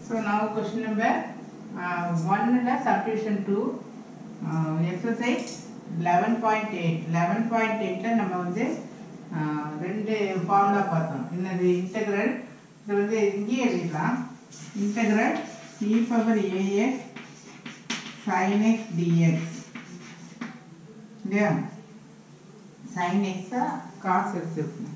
So now question number uh, one and a subdivision two uh, exercise 11.8 11.8ல நம்ம வந்து uh, ரெண்டு formula பார்த்தோம் என்னது இன்டெக்ரல் இது வந்து இங்கேயே எழுதிக்கலாம் integral e power ax sin x dx இல்லையா sin x ஆ cos x இருக்கணும்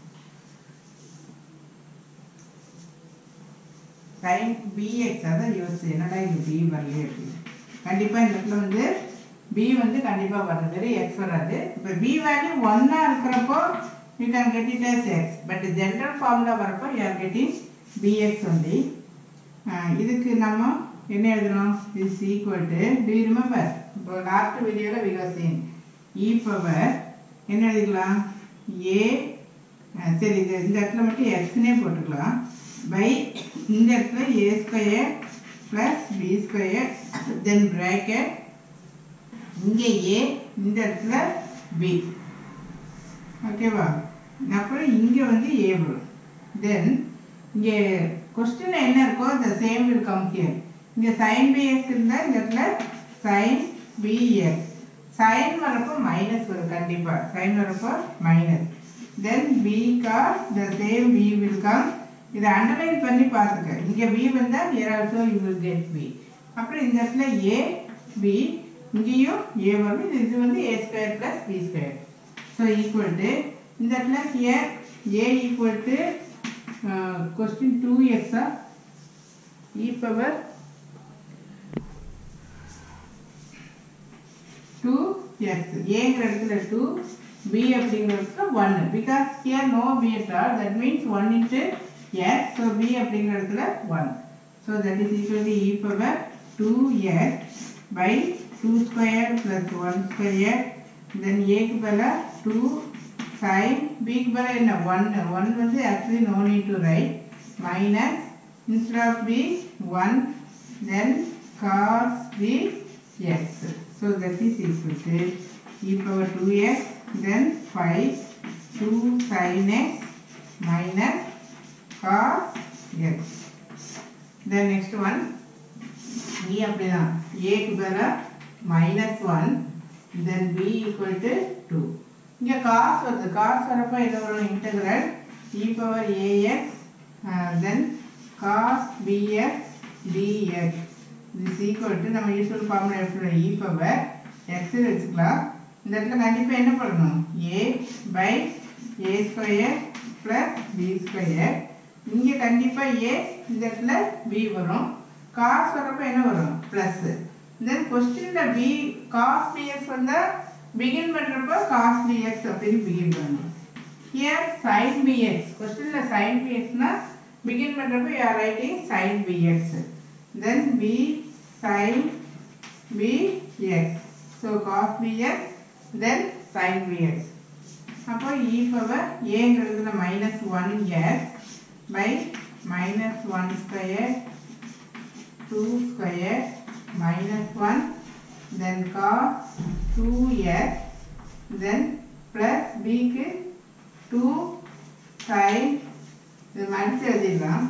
sin bx அதான் யோசிச்சு என்னடா இது b வரலையே அப்படின்னு கண்டிப்பாக இந்த இடத்துல வந்து b வந்து கண்டிப்பாக வராது வெறும் x வராது இப்போ b வேல்யூ ஒன்னா இருக்கிறப்போ you can get it as x but general formula வரப்போ you are getting bx only ஆஹ் இதுக்கு நம்ம என்ன எழுதணும் is equal to do you remember இப்போ லாஸ்ட் வீடியோவில் we was seen e power என்ன எழுதிக்கலாம் ஏ சரி இது இந்த இடத்துல மட்டும் எக்ஸ்னே போட்டுக்கலாம் பை இந்த இடத்துல a square plus b square then bracket இங்கே ஏ இந்த இடத்துல பி ஓகேவா அப்புறம் இங்கே வந்து ஏ வரும் தென் இங்கே கொஸ்டின் என்ன இருக்கோ the same will come here இங்கே சைன் பிஎக்ஸ் இருந்தால் இந்த இடத்துல சைன் பிஎக்ஸ் சைன் வரப்போ மைனஸ் வரும் கண்டிப்பாக சைன் வரப்போ minus then b cos the same we will come இதை அண்டர்லைன் பண்ணி பார்த்துக்க இங்கே பி வந்தால் here also you will get b அப்புறம் இந்த இடத்துல ஏ பி இங்கேயும் ஏ வரும் இது இது வந்து a square plus b square so equal to இந்த இடத்துல here a equal to question two எக்ஸா இ பவர் டூ எக்ஸ் ஏங்கிற இடத்துல டூ பி அப்படிங்கிறதுக்கு ஒன்று because here no b at all that means one into x so b அப்படிங்கிற இடத்துல one so that is equal to e power two x by two square plus one square then ஏக்கு பதிலாக two sin பிக்கு பதிலாக என்ன ஒன்று one வந்து actually no need to write minus instead of b 1 then cos b x so that is equal to e power 2x then 5 2 sin x minus cos x then next one e அப்படிதான் a க்கு பதிலாக minus 1 then b equal to 2 இங்க cos வருது cos வரப்ப என்ன வரும் integral e power ax uh, then cos bx dx is equal to நம்ம usual formula எடுத்துக்கலாம் e பவர் x வச்சுக்கலாம் இந்த இடத்துல கண்டிப்பா என்ன பண்ணணும் a by a square plus b square இங்க கண்டிப்பா a இந்த இடத்துல b வரும் cos வரப்ப என்ன வரும் பிளஸ் தென் கொஸ்டின்ல b cos bx வந்தா பிகின் பண்றப்ப cos bx அப்படின்னு பிகின் பண்ணணும் here sin bx கொஸ்டின்ல sin bx னா begin பண்றப்ப you are writing sin bx then b sin bx so cos bx then sin bx அப்போ e பவர் ஏங்கிறதுல minus one s by minus one square two square minus one then cos two s then plus பிக்கு two sin இது மடிச்சு எழுதிடலாம்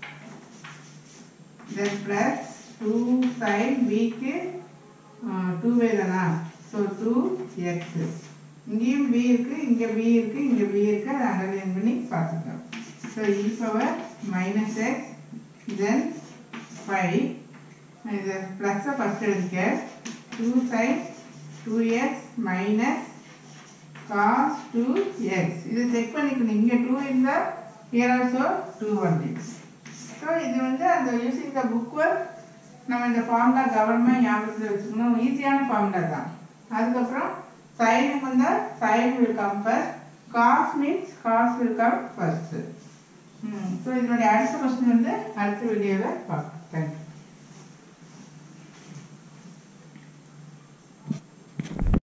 then plus two sine பிக்கு two way தானா so two x இங்கேயும் b இருக்கு இங்கே பி இருக்கு இங்கே பி இருக்கு அதை அண்டர்லைன் பண்ணி பார்த்துக்கலாம் so e power minus x then five இது ப்ளஸ்ஸை ஃபஸ்ட் எழுதிக்க two sine two x minus cos two x இது செக் பண்ணிக்கணும் இங்கே டூ இருந்தால் here also 2 only. ஸோ இது வந்து அந்த யூசிங் த புக் ஒர்க் நம்ம இந்த ஃபார்முலா கவர்மெண்ட் ஞாபகத்தில் வச்சுக்கணும் ஈஸியான ஃபார்முலா தான் அதுக்கப்புறம் சைனுக்கு வந்தால் sine will come first cos means cos will come first so இதனுடைய அடுத்த கொஸ்டின் வந்து அடுத்த வீடியோவில் பார்க்கலாம் தேங்க்யூ